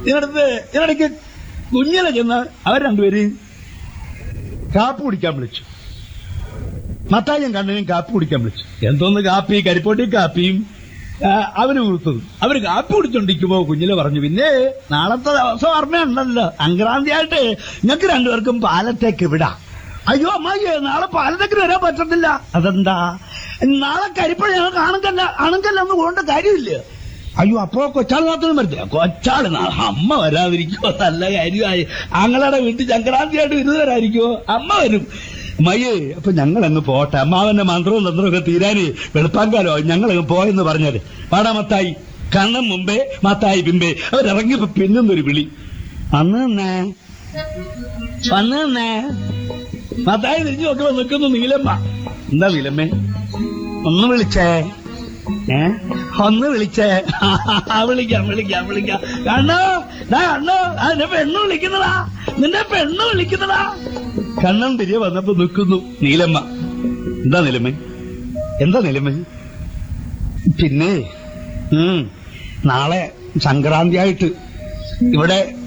ഇതിനടുത്ത് ഇതിനിടയ്ക്ക് കുഞ്ഞിലെ ചെന്ന് അവർ രണ്ടുപേരെയും കാപ്പ് കുടിക്കാൻ വിളിച്ചു മത്തായും കണ്ണനും കാപ്പി കുടിക്കാൻ വിളിച്ചു എന്തോന്ന് കാപ്പി കരിപ്പോട്ടി കാപ്പിയും ആ, അവന് കൊടുത്തത് അവര് കാപ്പി കുടിച്ചോണ്ടിരിക്കുമ്പോ കുഞ്ഞില് പറഞ്ഞു പിന്നെ നാളത്തെ ദിവസം ഓർമ്മയുണ്ടല്ലോ സംക്രാന്തിയായിട്ട് നിങ്ങൾക്ക് രണ്ടുപേർക്കും പാലത്തേക്ക് വിടാം അയ്യോ അമ്മായി നാളെ പാലത്തേക്ക് വരാൻ പറ്റത്തില്ല അതെന്താ നാളെ കരിപ്പഴ ഞങ്ങൾക്ക് ആണുങ്കല്ല ആണുങ്കല്ല എന്ന് പോകേണ്ട കാര്യമില്ല അയ്യോ അപ്പോ കൊച്ചാൾ മാത്രം വരത്തില്ല കൊച്ചാള് നാളെ അമ്മ വരാതിരിക്കുമോ നല്ല കാര്യമായി ആങ്ങളുടെ വീട്ടിൽ സംക്രാന്തിയായിട്ട് വിരുദ്ധരായിരിക്കുമോ അമ്മ വരും മയ്യേ അപ്പൊ ഞങ്ങൾ അങ്ങ് പോട്ടെ അമ്മാവന്റെ മന്ത്രവും തന്ത്രവും ഒക്കെ തീരാന് വെളുപ്പാങ്കാലോ ഞങ്ങൾ അങ്ങ് പോയെന്ന് പറഞ്ഞത് പാടാ മത്തായി കണ്ണം മുമ്പേ മത്തായി പിമ്പേ അവരിറങ്ങിയപ്പോ പിന്നൊന്നൊരു വിളി അന്ന് തന്നെ വന്ന് തന്നെ മത്തായി തിരിഞ്ഞു നോക്കുമ്പോ നിൽക്കുന്നു നീലമ്മ എന്താ നീലമ്മേ ഒന്ന് വിളിച്ചേ ഏ ഒന്ന് വിളിച്ചേ ആ, വിളിക്കാം വിളിക്കാം വിളിക്കാം കണ്ണോ ദാ കണ്ണോ ആ, നിന്റെ പെണ്ണ് വിളിക്കുന്നതാ നിന്റെ പെണ്ണ് വിളിക്കുന്നതാ കണ്ണൻ തിരികെ വന്നപ്പോ നിൽക്കുന്നു നീലമ്മ എന്താ നിലമേ എന്താ നിലമേ പിന്നെ ഉം നാളെ സംക്രാന്തിയായിട്ട് ഇവിടെ